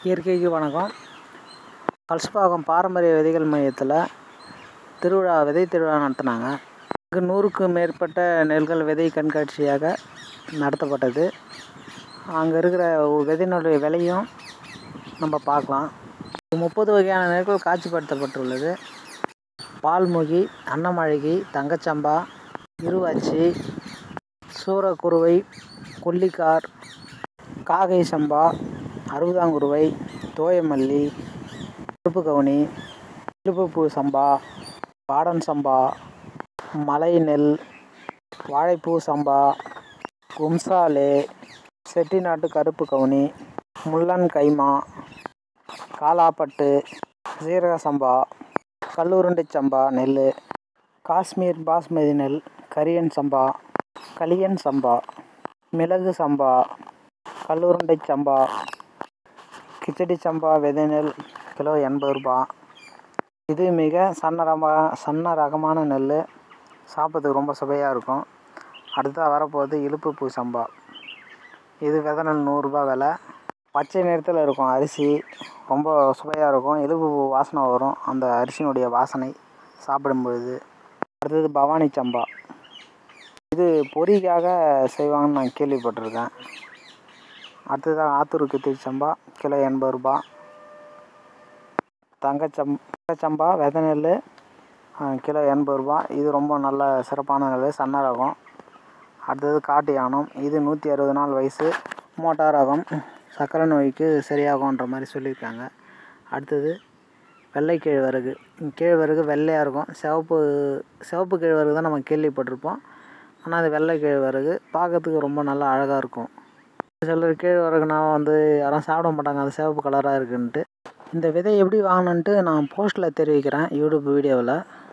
இயற்கைக்கு வணக்கம் கல்ஸ்பாக்கம் பாரம்பரிய விதைகள் மையத்தில் திருவிழா விதை திருவிழா நடத்தினாங்க இங்கு நூறுக்கும் மேற்பட்ட நெல்கள் விதை கண்காட்சியாக நடத்தப்பட்டது அங்கே இருக்கிற விதையினுடைய விலையும் நம்ம பார்க்கலாம் முப்பது வகையான நெற்கள் காட்சிப்படுத்தப்பட்டுள்ளது பால்முகி அன்னமழகி தங்கச்சம்பா இருவாச்சி சூரக்குருவை கொல்லிக்கார் காகை சம்பா அறுபதாங்குருவை தோயமல்லி கருப்பு கவுனி திருப்புப்பூ சம்பா பாடன் சம்பா மலை நெல் வாழைப்பூ சம்பா கும்சாலே செட்டிநாட்டு கருப்பு கவுனி முள்ளன் கைமா காலாப்பட்டு சீரக சம்பா கல்லுருண்டை சம்பா நெல் காஷ்மீர் பாஸ்மதி நெல் கரியன் சம்பா களியன் சம்பா மிளகு சம்பா கல்லுருண்டை சம்பா கிச்சடி சம்பா விதை நெல் கிலோ எண்பது ரூபா இது மிக சன்ன ரக சன்ன ரகமான நெல் சாப்பிட்றதுக்கு ரொம்ப சுவையாக இருக்கும் அடுத்ததாக வரப்போகுது இலுப்பு பூ சம்பா இது விதை நெல் நூறுரூபா விலை பச்சை நிறத்தில் இருக்கும் அரிசி ரொம்ப சுவையாக இருக்கும் இலுப்பு பூ வாசனை வரும் அந்த அரிசியினுடைய வாசனை சாப்பிடும் பொழுது அடுத்தது பவானி சம்பா இது பொரிக்காக செய்வாங்கன்னு நான் கேள்விப்பட்டிருக்கேன் அடுத்ததாக ஆத்தூர் கித்திரி சம்பா கிலோ எண்பது ரூபா தங்கச்சம் தங்கச்சம்பா வித நெல் கிலோ எண்பது ரூபா இது ரொம்ப நல்ல சிறப்பான நெல் சன்ன ரகம் அடுத்தது காட்டு யானம் இது நூற்றி அறுபது நாள் வயசு மோட்டா ரகம் சர்க்கரை நோய்க்கு சரியாகுன்ற மாதிரி சொல்லியிருக்காங்க அடுத்தது வெள்ளை கேழ்வரகு கேழ்வரகு வெள்ளையாக இருக்கும் சிவப்பு சிவப்பு கேழ்வரகு தான் நம்ம கேள்விப்பட்டிருப்போம் ஆனால் அது வெள்ளை கேழ்வரகு பார்க்கறதுக்கு ரொம்ப நல்லா அழகாக இருக்கும் சிலர் கேழ்வரகுனா வந்து யாரும் சாப்பிட மாட்டாங்க அது சிவப்பு கலராக இருக்குன்ட்டு இந்த விதை எப்படி வாங்கணுன்ட்டு நான் போஸ்ட்டில் தெரிவிக்கிறேன் யூடியூப் வீடியோவில்